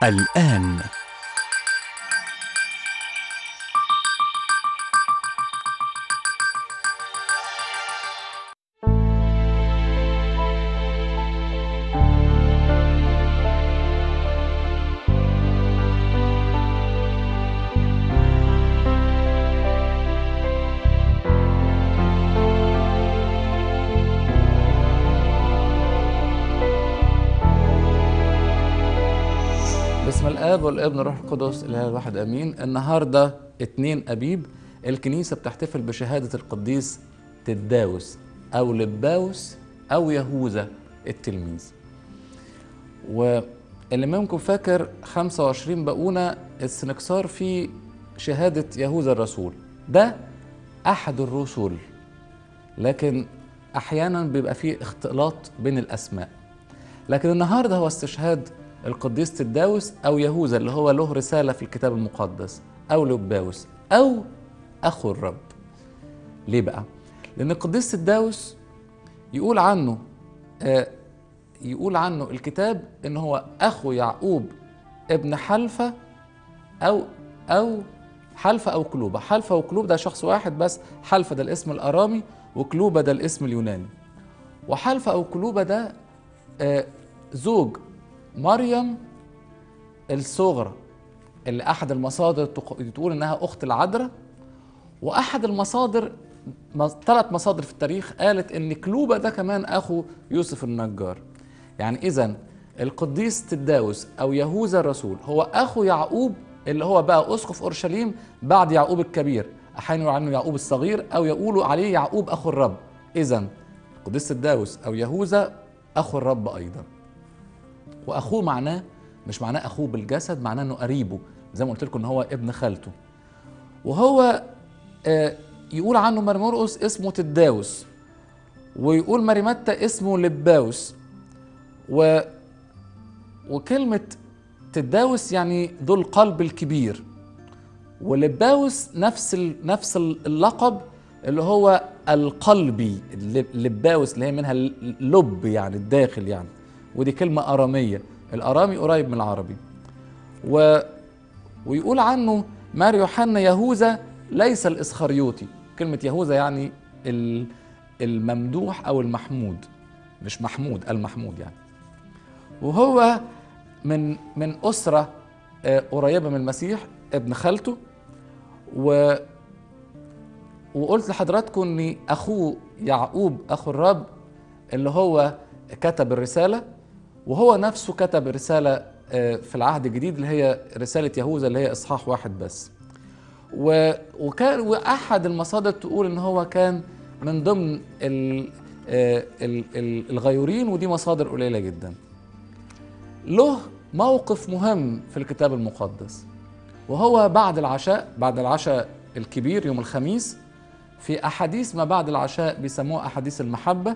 الآن باسم الاب والابن والروح القدس الاله الواحد امين النهارده اتنين ابيب الكنيسه بتحتفل بشهاده القديس تداوس او لباوس او يهوذا التلميذ واللي منكم فاكر 25 بقونا السنكسار في شهاده يهوذا الرسول ده احد الرسل لكن احيانا بيبقى فيه اختلاط بين الاسماء لكن النهارده هو استشهاد القديس تداوس او يهوذا اللي هو له رساله في الكتاب المقدس او لباوس او اخو الرب ليه بقى لان القديس تداوس يقول عنه آه يقول عنه الكتاب ان هو اخو يعقوب ابن حلفه او او حلفة أو كلوبة حلفة وكلوب ده شخص واحد بس حلفة ده الاسم الأرامي وكلوبة ده الاسم اليوناني وحلفة أو كلوبة ده آه زوج مريم الصغرى اللي أحد المصادر تق- تقول إنها أخت العذراء وأحد المصادر ثلاث مصادر في التاريخ قالت إن كلوبة ده كمان أخو يوسف النجار يعني إذا القديس تداوس أو يهوذا الرسول هو أخو يعقوب اللي هو بقى أسقف أورشليم بعد يعقوب الكبير أحيانا يقولوا عنه يعقوب الصغير أو يقولوا عليه يعقوب أخو الرب إذا القديس تداوس أو يهوذا أخو الرب أيضا واخوه معناه مش معناه اخوه بالجسد معناه انه قريبه زي ما قلت لكم ان هو ابن خالته وهو آه، يقول عنه مرمرقس اسمه تداوس ويقول مريمتة اسمه لباوس و وكلمة تداوس يعني ذو القلب الكبير ولباوس نفس ال... نفس اللقب اللي هو القلبي اللب- لباوس اللي هي منها اللب يعني الداخل يعني ودي كلمة أرامية الأرامي قريب من العربي و... ويقول عنه مار يوحنا يهوذا ليس الإسخريوطي كلمة يهوذا يعني ال- الممدوح أو المحمود مش محمود المحمود يعني وهو من من أسرة آه، قريبة من المسيح ابن خالته و وقلت لحضراتكم ان اخوه يعقوب اخو الرب اللي هو كتب الرساله وهو نفسه كتب رساله آه، في العهد الجديد اللي هي رساله يهوذا اللي هي اصحاح واحد بس و- وكان واحد المصادر تقول ان هو كان من ضمن ال آه، ال- ال- الغيورين ودي مصادر قليله جدا له موقف مهم في الكتاب المقدس وهو بعد العشاء بعد العشاء الكبير يوم الخميس في أحاديث ما بعد العشاء بيسموها أحاديث المحبة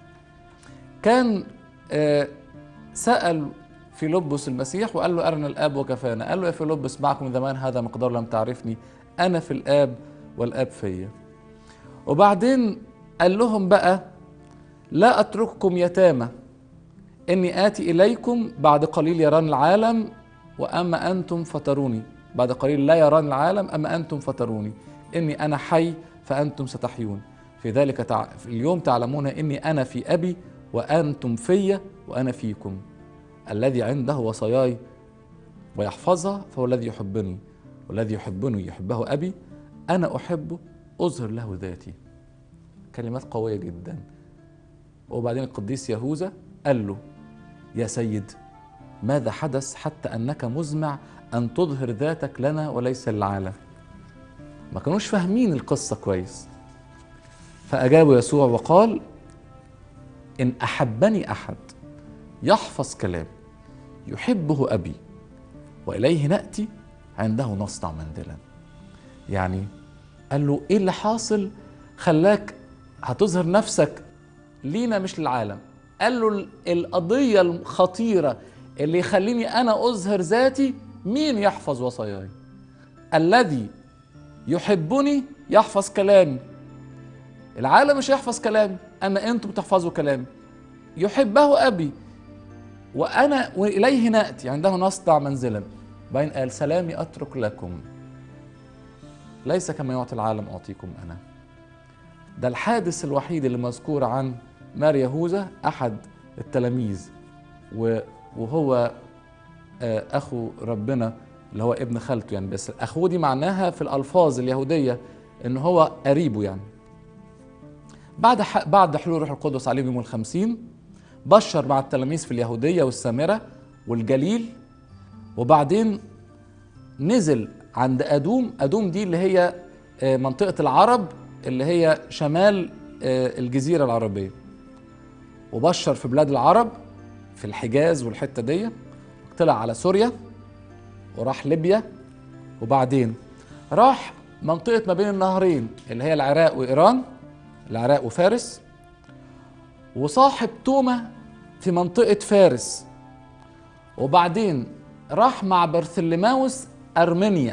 كان آه، سأل فيلبس المسيح وقال له أرنا الآب وكفانا قال له يا فيلبس معكم من زمان هذا مقدار لم تعرفني أنا في الآب والآب فيا وبعدين قال لهم بقى لا أترككم يتامى إني آتي إليكم بعد قليل يران العالم وأما أنتم فتروني بعد قليل لا يران العالم أما أنتم فتروني إني أنا حي فأنتم ستحيون في ذلك تع... في اليوم تعلمون إني أنا في أبي وأنتم في وأنا فيكم الذي عنده وصاياي ويحفظها فهو الذي يحبني والذي يحبني يحبه أبي أنا أحبه أظهر له ذاتي كلمات قوية جدا وبعدين القديس يهوذا قال له يا سيد ماذا حدث حتى انك مزمع ان تظهر ذاتك لنا وليس للعالم ما كانوش فاهمين القصه كويس فاجابه يسوع وقال ان احبني احد يحفظ كلامي يحبه ابي واليه ناتي عنده نصنع منزلا يعني قال له ايه اللي حاصل خلاك هتظهر نفسك لينا مش للعالم قال له ال- القضية الخطيرة اللي يخليني أنا أظهر ذاتي مين يحفظ وصاياي الذي يحبني يحفظ كلامي العالم مش هيحفظ كلامي أما أنتم تحفظوا كلامي يحبه أبي وانا واليه ناتي عنده نصنع منزلا بعدين قال سلامي اترك لكم ليس كما يعطي العالم اعطيكم انا ده الحادث الوحيد اللي مذكور عن مار يهوذا احد التلاميذ و- وهو آه، اخو ربنا اللي هو ابن خالته يعني بس اخوه دي معناها في الالفاظ اليهوديه ان هو قريبه يعني بعد ح... بعد حلول الروح القدس عليهم يوم الخمسين بشر مع التلاميذ في اليهوديه والسامره والجليل وبعدين نزل عند ادوم ادوم دي اللي هي آه، منطقه العرب اللي هي شمال آه، الجزيره العربيه وبشر في بلاد العرب في الحجاز والحته دي طلع على سوريا وراح ليبيا وبعدين راح منطقة ما بين النهرين اللي هي العراق وإيران العراق وفارس وصاحب تومة في منطقة فارس وبعدين راح مع برثلماوس أرمينيا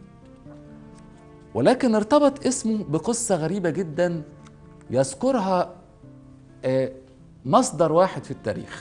ولكن ارتبط اسمه بقصة غريبة جدا يذكرها آه، مصدر واحد في التاريخ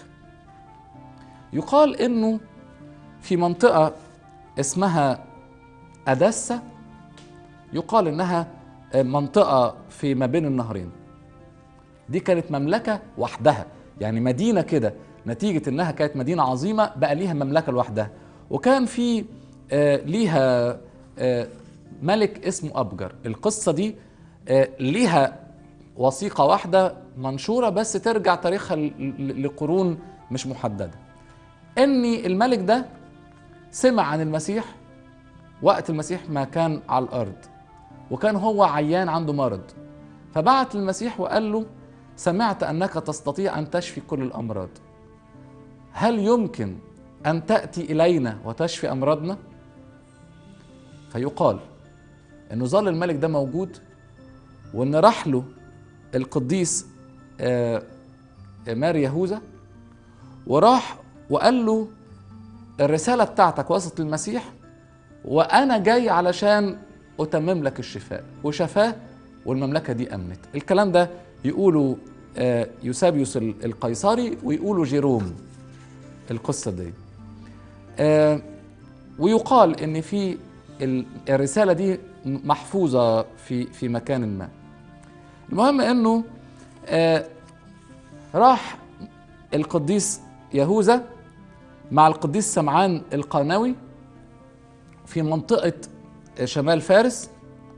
يقال انه في منطقة اسمها أداسة يقال إنها منطقة في ما بين النهرين دي كانت مملكة وحدها يعني مدينة كده نتيجة إنها كانت مدينة عظيمة بقى ليها مملكة لوحدها وكان في آه، ليها آه، ملك اسمه أبجر القصة دي آه، ليها وثيقة واحدة منشورة بس ترجع تاريخها ل- ل- لقرون مش محددة ان الملك ده سمع عن المسيح وقت المسيح ما كان على الارض وكان هو عيان عنده مرض فبعت للمسيح وقال له سمعت انك تستطيع ان تشفي كل الامراض هل يمكن ان تاتي الينا وتشفي امراضنا فيقال انه ظل الملك ده موجود وان راح له القديس آه، مار يهوذا وراح وقال له الرسالة بتاعتك وصلت للمسيح وأنا جاي علشان أتمم لك الشفاء وشفاه والمملكة دي أمنت الكلام ده يقولوا آه، يوسابيوس ال- القيصري ويقولوا جيروم القصة دي آه، ويقال ان في ال- الرسالة دي محفوظة في في مكان ما المهم انه آه، راح القديس يهوذا مع القديس سمعان القانوي في منطقة شمال فارس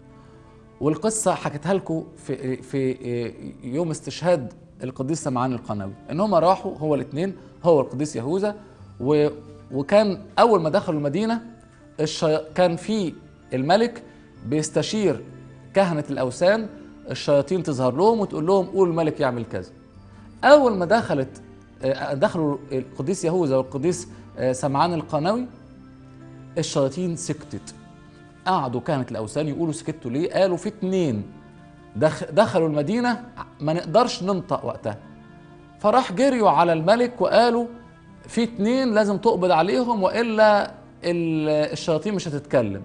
والقصة حكيتها لكم في في يوم استشهاد القديس سمعان القانوي ان هم راحوا هو الاثنين هو القديس يهوذا و وكان اول ما دخلوا المدينة الشي... كان في الملك بيستشير كهنة الاوثان الشياطين تظهر لهم وتقول لهم قولوا الملك يعمل كذا اول ما دخلت آه، دخلوا القديس يهوذا والقديس آه، سمعان القانوي الشياطين سكتت قعدوا كانت الاوثان يقولوا سكتوا ليه قالوا في اتنين دخ دخلوا المدينه ما نقدرش ننطق وقتها فراح جريوا على الملك وقالوا في اتنين لازم تقبض عليهم والا ال- الشياطين مش هتتكلم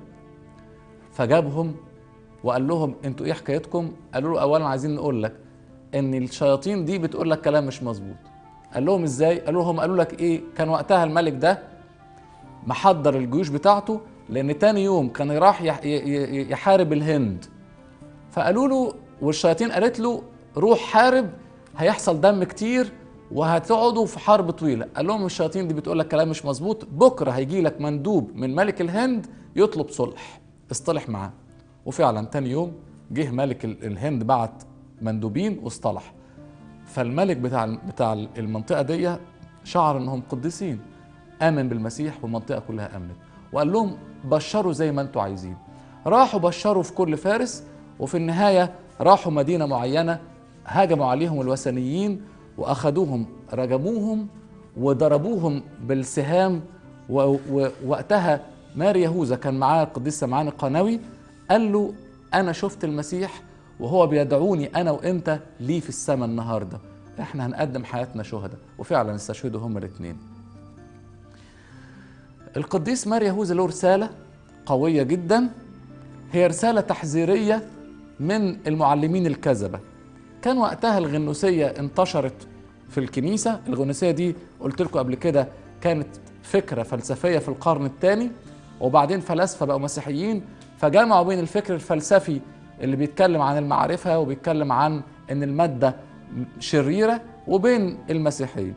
فجابهم وقال لهم انتوا ايه حكايتكم قالوا له اولا عايزين نقول لك ان الشياطين دي بتقول لك كلام مش مظبوط قال لهم ازاي قالوا لهم قالوا لك ايه كان وقتها الملك ده محضر الجيوش بتاعته لان تاني يوم كان راح يح- ي- ي- يحارب الهند فقالوا له والشياطين قالت له روح حارب هيحصل دم كتير وهتقعدوا في حرب طويله قال لهم الشياطين دي بتقول لك كلام مش مظبوط بكره هيجي لك مندوب من ملك الهند يطلب صلح اصطلح معاه وفعلا تاني يوم جه ملك ال- الهند بعت مندوبين واصطلح فالملك بتاع بتاع المنطقه دي شعر انهم قديسين امن بالمسيح والمنطقه كلها امنت وقال لهم بشروا زي ما انتوا عايزين راحوا بشروا في كل فارس وفي النهايه راحوا مدينه معينه هاجموا عليهم الوثنيين واخذوهم رجموهم وضربوهم بالسهام و- و- ووقتها مار يهوذا كان معاه القديس سمعان القناوي قال له انا شفت المسيح وهو بيدعوني انا وانت ليه في السماء النهارده احنا هنقدم حياتنا شهداء وفعلا استشهدوا هما الاثنين القديس مار يهوذا له رساله قويه جدا هي رساله تحذيريه من المعلمين الكذبه كان وقتها الغنوسيه انتشرت في الكنيسة الغنوسية دي قلت لكم قبل كده كانت فكرة فلسفية في القرن الثاني وبعدين فلاسفة بقوا مسيحيين فجمعوا بين الفكر الفلسفي اللي بيتكلم عن المعرفة وبيتكلم عن ان المادة شريرة وبين المسيحية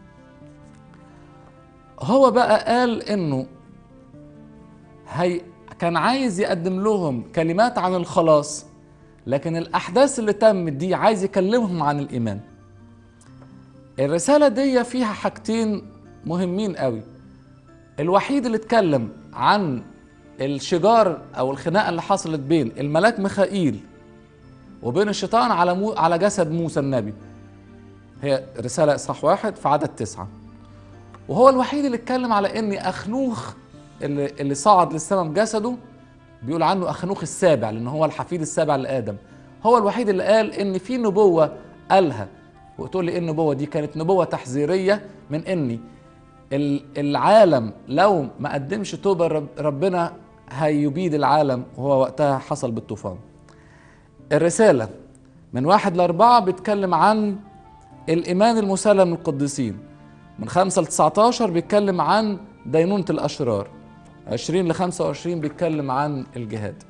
هو بقى قال انه هي كان عايز يقدم لهم كلمات عن الخلاص لكن الاحداث اللي تمت دي عايز يكلمهم عن الايمان الرساله دي فيها حاجتين مهمين قوي الوحيد اللي اتكلم عن الشجار او الخناقه اللي حصلت بين الملاك ميخائيل وبين الشيطان على مو على جسد موسى النبي هي رساله اصحاح واحد في عدد تسعه وهو الوحيد اللي اتكلم على ان اخنوخ اللي, اللي صعد للسماء بجسده بيقول عنه اخنوخ السابع لان هو الحفيد السابع لادم هو الوحيد اللي قال ان في نبوه قالها وتقول لي ايه النبوه دي كانت نبوه تحذيريه من ان العالم لو ما قدمش توبه رب ربنا هيبيد العالم وهو وقتها حصل بالطوفان الرساله من واحد لاربعه بيتكلم عن الايمان المسلم للقديسين من خمسة ل 19 بيتكلم عن دينونة الأشرار 20 ل 25 بيتكلم عن الجهاد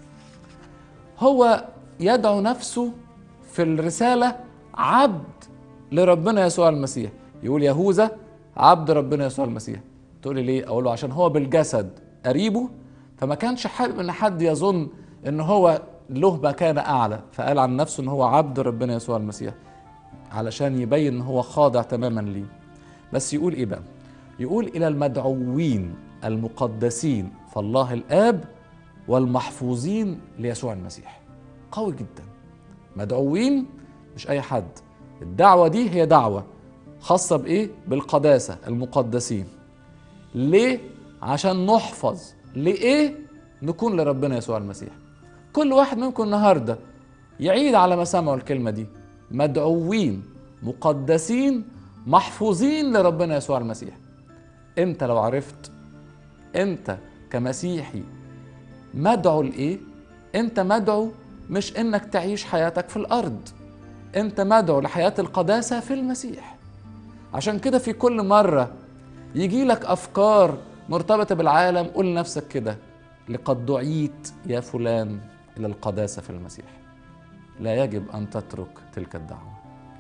هو يدعو نفسه في الرسالة عبد لربنا يسوع المسيح يقول يهوذا عبد ربنا يسوع المسيح تقول لي ليه اقول له عشان هو بالجسد قريبه فما كانش حابب ان حد يظن ان هو له مكانة اعلى فقال عن نفسه ان هو عبد ربنا يسوع المسيح علشان يبين ان هو خاضع تماما ليه بس يقول ايه بقى يقول الى المدعوين المقدسين فالله الاب والمحفوظين ليسوع المسيح قوي جدا مدعوين مش اي حد الدعوه دي هي دعوه خاصه بايه بالقداسه المقدسين ليه عشان نحفظ لايه نكون لربنا يسوع المسيح كل واحد منكم النهارده يعيد على ما سمعوا الكلمه دي مدعوين مقدسين محفوظين لربنا يسوع المسيح انت لو عرفت انت كمسيحي مدعو لايه انت مدعو مش انك تعيش حياتك في الارض انت مدعو لحياه القداسه في المسيح عشان كده في كل مره يجي لك افكار مرتبطه بالعالم قول لنفسك كده لقد دعيت يا فلان الى القداسه في المسيح لا يجب ان تترك تلك الدعوه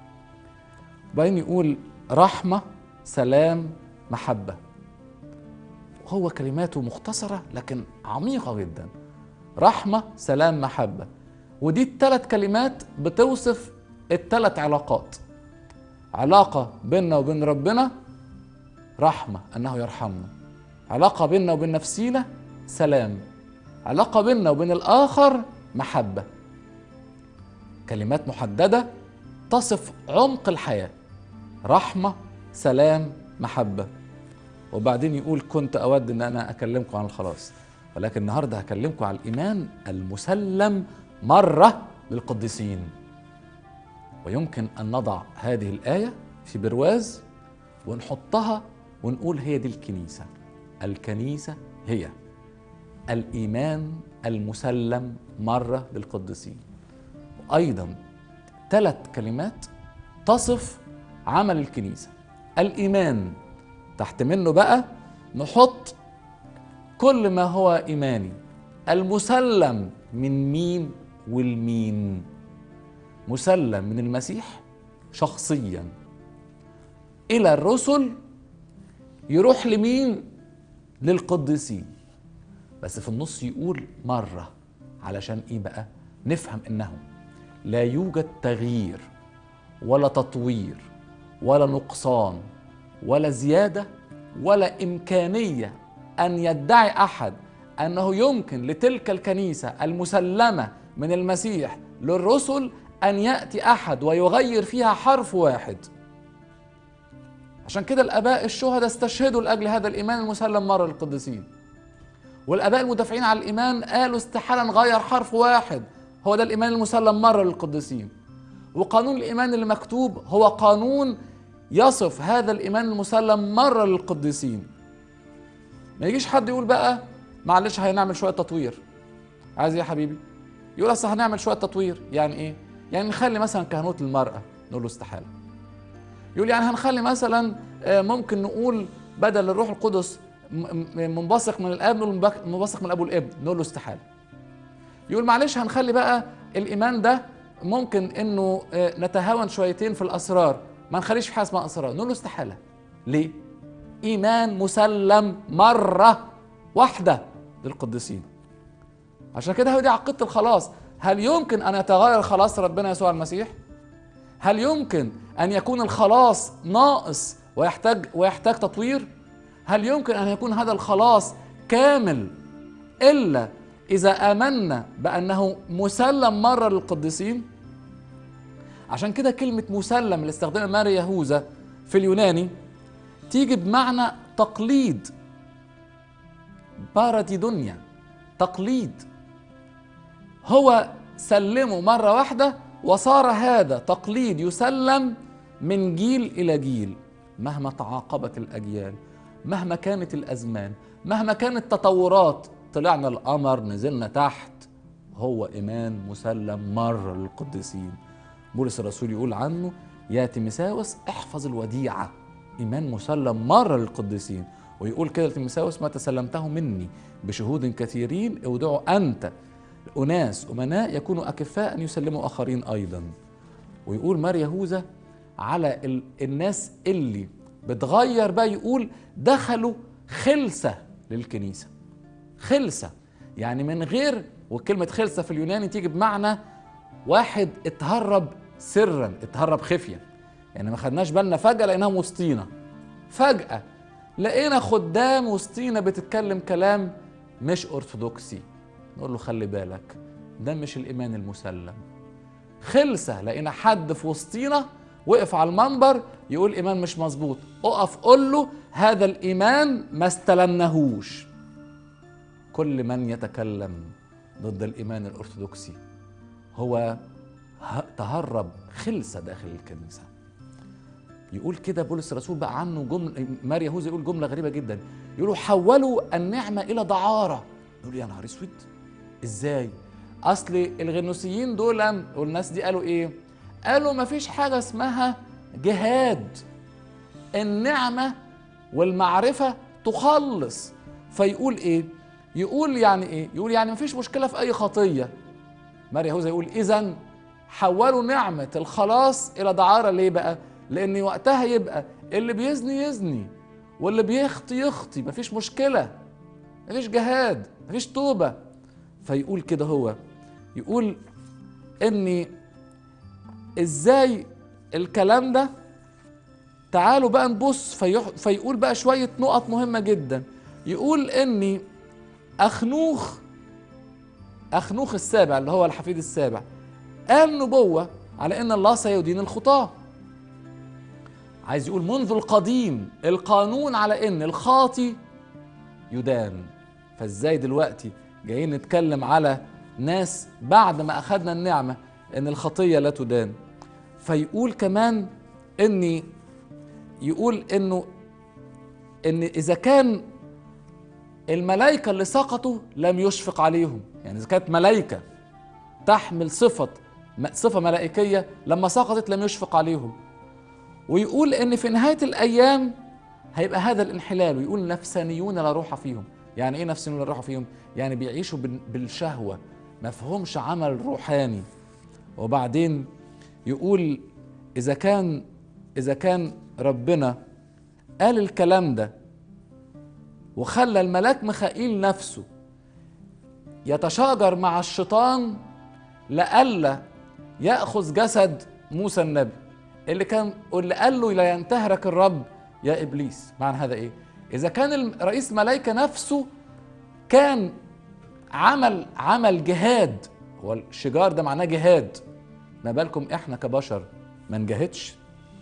وبعدين يقول رحمه سلام محبه هو كلماته مختصره لكن عميقه جدا رحمه سلام محبه ودي الثلاث كلمات بتوصف الثلاث علاقات علاقه بيننا وبين ربنا رحمه انه يرحمنا علاقه بيننا وبين نفسينا سلام علاقه بيننا وبين الاخر محبه كلمات محدده تصف عمق الحياه رحمه سلام محبه وبعدين يقول كنت اود ان انا اكلمكم عن الخلاص ولكن النهارده هكلمكم عن الايمان المسلم مره للقديسين ويمكن ان نضع هذه الايه في برواز ونحطها ونقول هي دي الكنيسه الكنيسه هي الايمان المسلم مره للقديسين وايضا ثلاث كلمات تصف عمل الكنيسه الايمان تحت منه بقى نحط كل ما هو ايماني المسلم من مين والمين مسلم من المسيح شخصيا الى الرسل يروح لمين للقديسين بس في النص يقول مره علشان ايه بقى نفهم انه لا يوجد تغيير ولا تطوير ولا نقصان ولا زياده ولا امكانيه ان يدعي احد انه يمكن لتلك الكنيسه المسلمه من المسيح للرسل ان ياتي احد ويغير فيها حرف واحد عشان كده الاباء الشهداء استشهدوا لاجل هذا الايمان المسلم مره للقديسين والاباء المدافعين عن الايمان قالوا استحاله نغير حرف واحد هو ده الايمان المسلم مره للقديسين وقانون الايمان اللي مكتوب هو قانون يصف هذا الايمان المسلم مره للقديسين ما يجيش حد يقول بقى معلش هنعمل شويه تطوير عايز ايه يا حبيبي يقول اصل هنعمل شويه تطوير يعني ايه يعني نخلي مثلا كهنوت للمراه نقول له استحاله يقول يعني هنخلي مثلا آه، ممكن نقول بدل الروح القدس م- م- منبثق من الاب نقول منبك- منبثق من الاب والابن نقول له استحاله يقول معلش هنخلي بقى الايمان ده ممكن انه آه، نتهاون شويتين في الاسرار ما نخليش في حاجه اسمها اسرار نقول له استحاله ليه ايمان مسلم مره واحده للقديسين عشان كده هو دي عقيده الخلاص هل يمكن ان يتغير خلاص ربنا يسوع المسيح هل يمكن ان يكون الخلاص ناقص ويحتاج ويحتاج تطوير هل يمكن ان يكون هذا الخلاص كامل الا اذا امنا بانه مسلم مره للقديسين عشان كده كلمه مسلم اللي استخدمها ماري يهوذا في اليوناني تيجي بمعنى تقليد بارتي دنيا تقليد هو سلمه مرة واحدة وصار هذا تقليد يسلم من جيل إلى جيل مهما تعاقبت الأجيال مهما كانت الأزمان مهما كانت التطورات طلعنا القمر نزلنا تحت هو إيمان مسلم مرة للقديسين بولس الرسول يقول عنه يا تيمساوس احفظ الوديعة إيمان مسلم مرة للقديسين ويقول كده لتيمساوس ما تسلمته مني بشهود كثيرين اودعوا أنت أناس أمناء يكونوا أكفاء أن يسلموا آخرين أيضا ويقول مار يهوذا على ال- الناس اللي بتغير بقى يقول دخلوا خلسة للكنيسة خلسة يعني من غير وكلمة خلسة في اليوناني تيجي بمعنى واحد اتهرب سرا اتهرب خفيا يعني ما خدناش بالنا فجأة لقيناهم وسطينا فجأة لقينا خدام وسطينا بتتكلم كلام مش أرثوذكسي نقول له خلي بالك ده مش الإيمان المسلم خلسة لقينا حد في وسطينا وقف على المنبر يقول إيمان مش مظبوط اقف قول له هذا الإيمان ما استلمناهوش كل من يتكلم ضد الإيمان الأرثوذكسي هو ه- تهرب خلسة داخل الكنيسة يقول كده بولس الرسول بقى عنه جملة ماري يهوذا يقول جملة غريبة جدا يقولوا حولوا النعمة إلى دعارة يقول يا نهار اسود ازاي اصل الغنوسيين دول والناس دي قالوا ايه قالوا مفيش حاجة اسمها جهاد النعمة والمعرفة تخلص فيقول ايه يقول يعني ايه يقول يعني مفيش مشكلة في اي خطية ماري يهوذا يقول اذا حولوا نعمة الخلاص الى دعارة ليه بقى لان وقتها يبقى اللي بيزني يزني واللي بيخطي يخطي مفيش مشكلة مفيش جهاد مفيش توبة فيقول كده هو يقول اني ازاي الكلام ده تعالوا بقى نبص فيح فيقول بقى شوية نقط مهمة جدا يقول اني اخنوخ اخنوخ السابع اللي هو الحفيد السابع قال نبوة على ان الله سيدين الخطاه عايز يقول منذ القديم القانون على ان الخاطي يدان فازاي دلوقتي جايين نتكلم على ناس بعد ما اخذنا النعمه ان الخطيه لا تدان فيقول كمان اني يقول انه ان اذا كان الملائكه اللي سقطوا لم يشفق عليهم يعني اذا كانت ملائكه تحمل صفه صفه ملائكيه لما سقطت لم يشفق عليهم ويقول ان في نهايه الايام هيبقى هذا الانحلال ويقول نفسانيون لا روح فيهم يعني ايه نفسانيون لا روح فيهم يعني بيعيشوا بال- بالشهوه ما فيهمش عمل روحاني وبعدين يقول اذا كان اذا كان ربنا قال الكلام ده وخلى الملاك ميخائيل نفسه يتشاجر مع الشيطان لئلا ياخذ جسد موسى النبي اللي كان اللي قال له لا ينتهرك الرب يا ابليس معنى هذا ايه اذا كان الم- رئيس الملائكه نفسه كان عمل عمل جهاد هو الشجار ده معناه جهاد ما بالكم احنا كبشر ما نجاهدش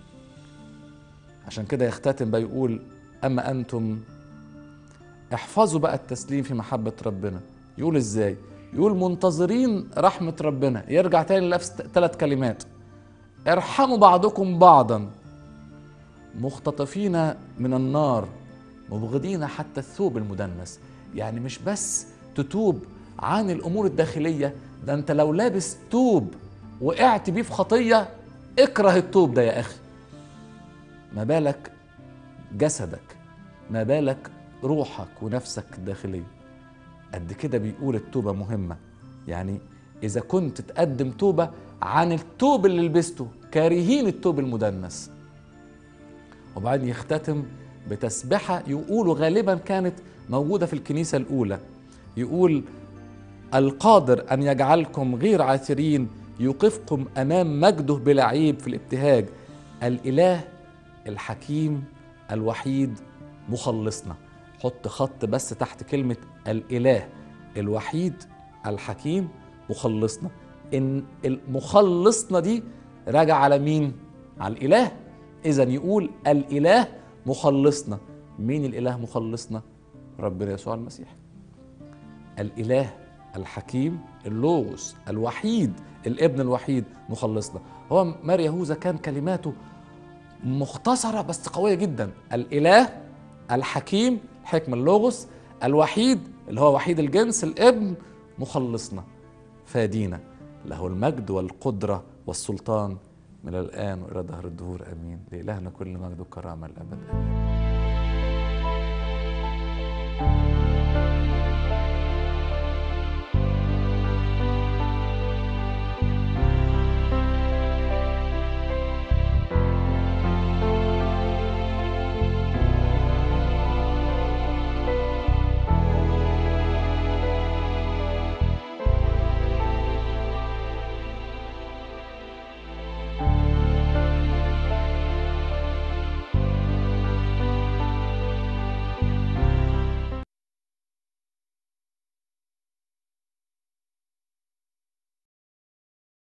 عشان كده يختتم بقى يقول اما انتم احفظوا بقى التسليم في محبه ربنا يقول ازاي يقول منتظرين رحمه ربنا يرجع تاني لنفس ثلاث كلمات ارحموا بعضكم بعضا مختطفين من النار مبغضين حتى الثوب المدنس يعني مش بس تتوب عن الامور الداخليه ده انت لو لابس توب وقعت بيه في خطيه اكره التوب ده يا اخي ما بالك جسدك ما بالك روحك ونفسك الداخلية قد كده بيقول التوبة مهمة يعني إذا كنت تقدم توبة عن التوب اللي لبسته كارهين التوب المدنس وبعدين يختتم بتسبحة يقولوا غالبا كانت موجودة في الكنيسة الأولى يقول القادر أن يجعلكم غير عاثرين يوقفكم أمام مجده بلا عيب في الابتهاج الإله الحكيم الوحيد مخلصنا حط خط بس تحت كلمة الإله الوحيد الحكيم مخلصنا إن المخلصنا دي راجع على مين؟ على الإله إذا يقول الإله مخلصنا مين الإله مخلصنا؟ ربنا يسوع المسيح الإله الحكيم اللوغوس الوحيد الابن الوحيد مخلصنا هو مار يهوذا كان كلماته مختصرة بس قوية جدا الإله الحكيم حكم اللوغوس الوحيد اللي هو وحيد الجنس الابن مخلصنا فادينا له المجد والقدرة والسلطان من الآن وإلى دهر الدهور آمين لإلهنا كل مجد وكرامة الأبد آمين